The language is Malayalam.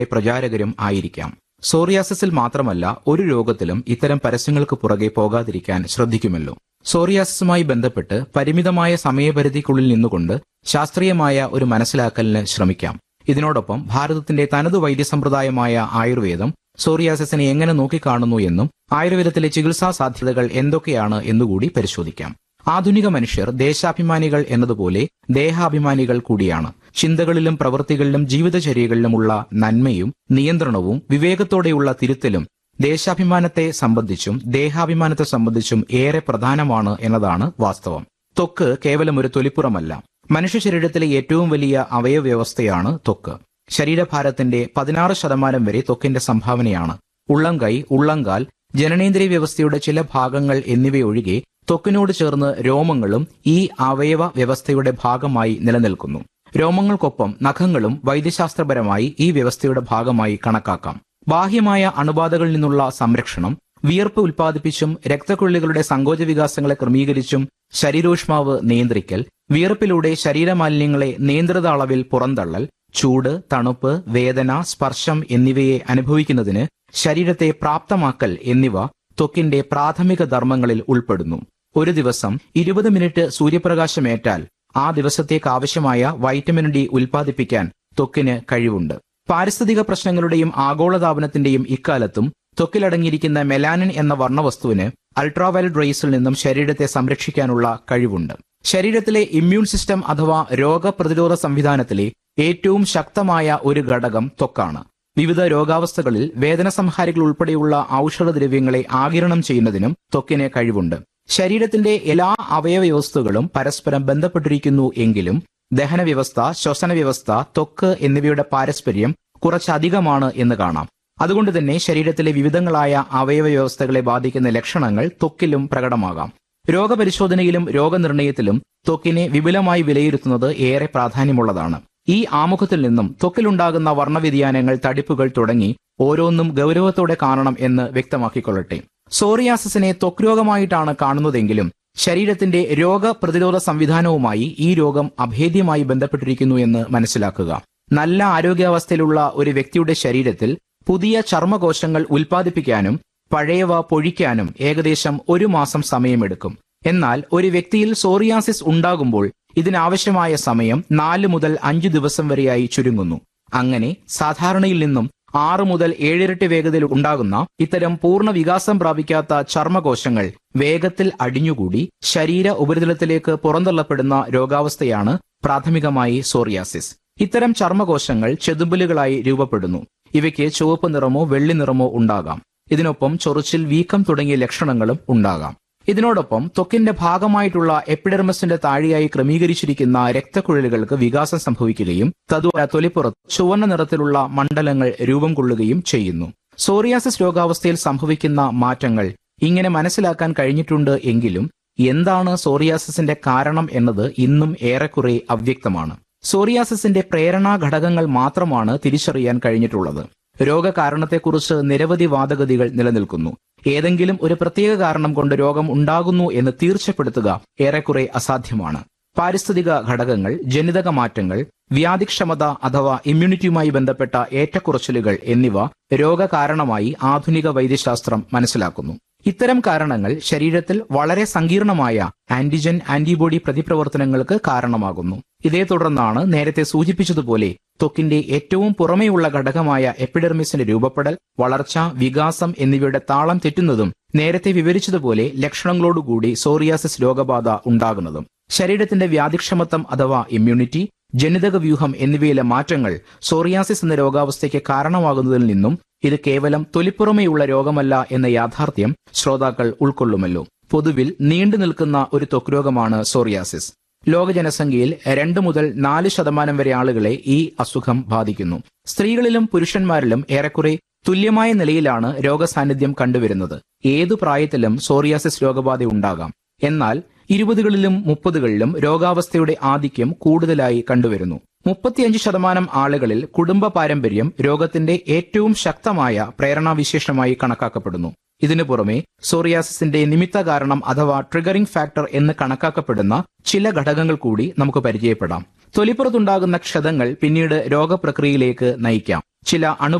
പ്രചാരകരും ആയിരിക്കാം സോറിയാസിസിൽ മാത്രമല്ല ഒരു രോഗത്തിലും ഇത്തരം പരസ്യങ്ങൾക്ക് പുറകെ പോകാതിരിക്കാൻ ശ്രദ്ധിക്കുമല്ലോ സോറിയാസിസുമായി ബന്ധപ്പെട്ട് പരിമിതമായ സമയപരിധിക്കുള്ളിൽ നിന്നുകൊണ്ട് ശാസ്ത്രീയമായ ഒരു മനസ്സിലാക്കലിന് ശ്രമിക്കാം ഇതിനോടൊപ്പം ഭാരതത്തിന്റെ തനതു വൈദ്യസമ്പ്രദായമായ ആയുർവേദം സോറിയാസിസിനെ എങ്ങനെ നോക്കിക്കാണുന്നു എന്നും ആയുർവേദത്തിലെ ചികിത്സാ സാധ്യതകൾ എന്തൊക്കെയാണ് എന്നുകൂടി പരിശോധിക്കാം ആധുനിക മനുഷ്യർ ദേശാഭിമാനികൾ എന്നതുപോലെ ദേഹാഭിമാനികൾ കൂടിയാണ് ചിന്തകളിലും പ്രവൃത്തികളിലും ജീവിതചര്യകളിലുമുള്ള നന്മയും നിയന്ത്രണവും വിവേകത്തോടെയുള്ള തിരുത്തലും ദേശാഭിമാനത്തെ സംബന്ധിച്ചും ദേഹാഭിമാനത്തെ സംബന്ധിച്ചും ഏറെ പ്രധാനമാണ് എന്നതാണ് വാസ്തവം ത്വക്ക് കേവലം ഒരു തൊലിപ്പുറമല്ല മനുഷ്യ ശരീരത്തിലെ ഏറ്റവും വലിയ അവയവ്യവസ്ഥയാണ് ത്വക്ക് ശരീരഭാരത്തിന്റെ പതിനാറ് ശതമാനം വരെ ത്വക്കിന്റെ സംഭാവനയാണ് ഉള്ളംകൈ ഉള്ളംകാൽ ജനനേന്ദ്രിയ വ്യവസ്ഥയുടെ ചില ഭാഗങ്ങൾ എന്നിവയൊഴികെ ത്വക്കിനോട് ചേർന്ന് രോമങ്ങളും ഈ അവയവ വ്യവസ്ഥയുടെ ഭാഗമായി നിലനിൽക്കുന്നു രോമങ്ങൾക്കൊപ്പം നഖങ്ങളും വൈദ്യശാസ്ത്രപരമായി ഈ വ്യവസ്ഥയുടെ ഭാഗമായി കണക്കാക്കാം ബാഹ്യമായ അണുബാധകളിൽ നിന്നുള്ള സംരക്ഷണം വിയർപ്പ് ഉൽപ്പാദിപ്പിച്ചും രക്തക്കുഴലുകളുടെ സങ്കോച വികാസങ്ങളെ ക്രമീകരിച്ചും ശരീരോഷ്മാവ് നിയന്ത്രിക്കൽ വിയർപ്പിലൂടെ ശരീരമാലിന്യങ്ങളെ നിയന്ത്രിത അളവിൽ പുറന്തള്ളൽ ചൂട് തണുപ്പ് വേദന സ്പർശം എന്നിവയെ അനുഭവിക്കുന്നതിന് ശരീരത്തെ പ്രാപ്തമാക്കൽ എന്നിവ ത്വക്കിന്റെ പ്രാഥമിക ധർമ്മങ്ങളിൽ ഉൾപ്പെടുന്നു ഒരു ദിവസം ഇരുപത് മിനിറ്റ് സൂര്യപ്രകാശമേറ്റാൽ ആ ദിവസത്തേക്ക് ആവശ്യമായ വൈറ്റമിൻ ഡി ഉൽപ്പാദിപ്പിക്കാൻ ത്വക്കിന് കഴിവുണ്ട് പാരിസ്ഥിതിക പ്രശ്നങ്ങളുടെയും ആഗോളതാപനത്തിന്റെയും ഇക്കാലത്തും ത്വക്കിലടങ്ങിയിരിക്കുന്ന മെലാനിൻ എന്ന വർണ്ണവസ്തുവിന് അൾട്രാവയലറ്റ് റേസിൽ നിന്നും ശരീരത്തെ സംരക്ഷിക്കാനുള്ള കഴിവുണ്ട് ശരീരത്തിലെ ഇമ്മ്യൂൺ സിസ്റ്റം അഥവാ രോഗപ്രതിരോധ സംവിധാനത്തിലെ ഏറ്റവും ശക്തമായ ഒരു ഘടകം ത്വക്കാണ് വിവിധ രോഗാവസ്ഥകളിൽ വേദന സംഹാരികൾ ഉൾപ്പെടെയുള്ള ഔഷധദ്രവ്യങ്ങളെ ആകിരണം ചെയ്യുന്നതിനും ത്വക്കിന് കഴിവുണ്ട് ശരീരത്തിന്റെ എല്ലാ അവയവ വ്യവസ്ഥകളും പരസ്പരം ബന്ധപ്പെട്ടിരിക്കുന്നു എങ്കിലും ദഹന വ്യവസ്ഥ ശ്വസന വ്യവസ്ഥ ത്വക്ക് എന്നിവയുടെ പാരസ്പര്യം കുറച്ചധികമാണ് എന്ന് കാണാം അതുകൊണ്ട് തന്നെ ശരീരത്തിലെ വിവിധങ്ങളായ അവയവ വ്യവസ്ഥകളെ ബാധിക്കുന്ന ലക്ഷണങ്ങൾ ത്വക്കിലും പ്രകടമാകാം രോഗപരിശോധനയിലും രോഗനിർണയത്തിലും ത്വക്കിനെ വിപുലമായി വിലയിരുത്തുന്നത് ഏറെ പ്രാധാന്യമുള്ളതാണ് ഈ ആമുഖത്തിൽ നിന്നും ത്വക്കിലുണ്ടാകുന്ന വർണ്ണവ്യതിയാനങ്ങൾ തടിപ്പുകൾ തുടങ്ങി ഓരോന്നും ഗൗരവത്തോടെ കാണണം എന്ന് വ്യക്തമാക്കിക്കൊള്ളട്ടെ സോറിയാസിസിനെ ത്വക്ക് രോഗമായിട്ടാണ് കാണുന്നതെങ്കിലും ശരീരത്തിന്റെ രോഗപ്രതിരോധ സംവിധാനവുമായി ഈ രോഗം അഭേദ്യമായി ബന്ധപ്പെട്ടിരിക്കുന്നു എന്ന് മനസ്സിലാക്കുക നല്ല ആരോഗ്യാവസ്ഥയിലുള്ള ഒരു വ്യക്തിയുടെ ശരീരത്തിൽ പുതിയ ചർമ്മകോശങ്ങൾ ഉൽപ്പാദിപ്പിക്കാനും പഴയവ പൊഴിക്കാനും ഏകദേശം ഒരു മാസം സമയമെടുക്കും എന്നാൽ ഒരു വ്യക്തിയിൽ സോറിയാസിസ് ഉണ്ടാകുമ്പോൾ ഇതിനാവശ്യമായ സമയം നാല് മുതൽ അഞ്ച് ദിവസം വരെയായി ചുരുങ്ങുന്നു അങ്ങനെ സാധാരണയിൽ നിന്നും ആറ് മുതൽ ഏഴിരട്ടി വേഗതയിൽ ഉണ്ടാകുന്ന ഇത്തരം പൂർണ്ണ വികാസം പ്രാപിക്കാത്ത ചർമ്മകോശങ്ങൾ വേഗത്തിൽ അടിഞ്ഞുകൂടി ശരീര ഉപരിതലത്തിലേക്ക് പുറന്തള്ളപ്പെടുന്ന രോഗാവസ്ഥയാണ് പ്രാഥമികമായി സോറിയാസിസ് ഇത്തരം ചർമ്മകോശങ്ങൾ ചെതുമ്പലുകളായി രൂപപ്പെടുന്നു ഇവയ്ക്ക് ചുവപ്പ് നിറമോ വെള്ളി നിറമോ ഉണ്ടാകാം ഇതിനൊപ്പം ചൊറിച്ചിൽ വീക്കം തുടങ്ങിയ ലക്ഷണങ്ങളും ഉണ്ടാകാം ഇതിനോടൊപ്പം ത്വക്കിന്റെ ഭാഗമായിട്ടുള്ള എപ്പിഡെർമസിന്റെ താഴെയായി ക്രമീകരിച്ചിരിക്കുന്ന രക്തക്കുഴലുകൾക്ക് വികാസം സംഭവിക്കുകയും തദ്വാര തൊലിപ്പുറത്ത് ചുവന്ന നിറത്തിലുള്ള മണ്ഡലങ്ങൾ രൂപം കൊള്ളുകയും ചെയ്യുന്നു സോറിയാസിസ് രോഗാവസ്ഥയിൽ സംഭവിക്കുന്ന മാറ്റങ്ങൾ ഇങ്ങനെ മനസ്സിലാക്കാൻ കഴിഞ്ഞിട്ടുണ്ട് എങ്കിലും എന്താണ് സോറിയാസിസിന്റെ കാരണം എന്നത് ഇന്നും ഏറെക്കുറെ അവ്യക്തമാണ് സോറിയാസിസിന്റെ പ്രേരണാ ഘടകങ്ങൾ മാത്രമാണ് തിരിച്ചറിയാൻ കഴിഞ്ഞിട്ടുള്ളത് രോഗകാരണത്തെക്കുറിച്ച് നിരവധി വാദഗതികൾ നിലനിൽക്കുന്നു ഏതെങ്കിലും ഒരു പ്രത്യേക കാരണം കൊണ്ട് രോഗം ഉണ്ടാകുന്നു എന്ന് തീർച്ചപ്പെടുത്തുക ഏറെക്കുറെ അസാധ്യമാണ് പാരിസ്ഥിതിക ഘടകങ്ങൾ ജനിതക മാറ്റങ്ങൾ വ്യാധിക്ഷമത അഥവാ ഇമ്മ്യൂണിറ്റിയുമായി ബന്ധപ്പെട്ട ഏറ്റക്കുറച്ചിലുകൾ എന്നിവ രോഗകാരണമായി ആധുനിക വൈദ്യശാസ്ത്രം മനസ്സിലാക്കുന്നു ഇത്തരം കാരണങ്ങൾ ശരീരത്തിൽ വളരെ സങ്കീർണമായ ആന്റിജൻ ആന്റിബോഡി പ്രതിപ്രവർത്തനങ്ങൾക്ക് കാരണമാകുന്നു ഇതേ തുടർന്നാണ് നേരത്തെ സൂചിപ്പിച്ചതുപോലെ ത്വക്കിന്റെ ഏറ്റവും പുറമേയുള്ള ഘടകമായ എപ്പിഡെർമിസിന്റെ രൂപപ്പെടൽ വളർച്ച വികാസം എന്നിവയുടെ താളം തെറ്റുന്നതും നേരത്തെ വിവരിച്ചതുപോലെ ലക്ഷണങ്ങളോടുകൂടി സോറിയാസിസ് രോഗബാധ ഉണ്ടാകുന്നതും ശരീരത്തിന്റെ വ്യാധിക്ഷമത്വം അഥവാ ഇമ്മ്യൂണിറ്റി ജനിതക വ്യൂഹം എന്നിവയിലെ മാറ്റങ്ങൾ സോറിയാസിസ് എന്ന രോഗാവസ്ഥയ്ക്ക് കാരണമാകുന്നതിൽ നിന്നും ഇത് കേവലം തൊലിപ്പുറമേയുള്ള രോഗമല്ല എന്ന യാഥാർത്ഥ്യം ശ്രോതാക്കൾ ഉൾക്കൊള്ളുമല്ലോ പൊതുവിൽ നീണ്ടു നിൽക്കുന്ന ഒരു ത്വക്ക് രോഗമാണ് സോറിയാസിസ് ലോക ജനസംഖ്യയിൽ രണ്ട് മുതൽ നാല് ശതമാനം വരെ ആളുകളെ ഈ അസുഖം ബാധിക്കുന്നു സ്ത്രീകളിലും പുരുഷന്മാരിലും ഏറെക്കുറെ തുല്യമായ നിലയിലാണ് രോഗസാന്നിധ്യം കണ്ടുവരുന്നത് ഏതു പ്രായത്തിലും സോറിയാസിസ് രോഗബാധ ഉണ്ടാകാം എന്നാൽ ഇരുപതുകളിലും മുപ്പതുകളിലും രോഗാവസ്ഥയുടെ ആധിക്യം കൂടുതലായി കണ്ടുവരുന്നു മുപ്പത്തിയഞ്ച് ശതമാനം ആളുകളിൽ കുടുംബ പാരമ്പര്യം രോഗത്തിന്റെ ഏറ്റവും ശക്തമായ പ്രേരണാവിശേഷമായി കണക്കാക്കപ്പെടുന്നു ഇതിനു പുറമെ സോറിയാസിസിന്റെ നിമിത്ത കാരണം അഥവാ ട്രിഗറിംഗ് ഫാക്ടർ എന്ന് കണക്കാക്കപ്പെടുന്ന ചില ഘടകങ്ങൾ കൂടി നമുക്ക് പരിചയപ്പെടാം തൊലിപ്പുറത്തുണ്ടാകുന്ന ക്ഷതങ്ങൾ പിന്നീട് രോഗപ്രക്രിയയിലേക്ക് നയിക്കാം ചില അണു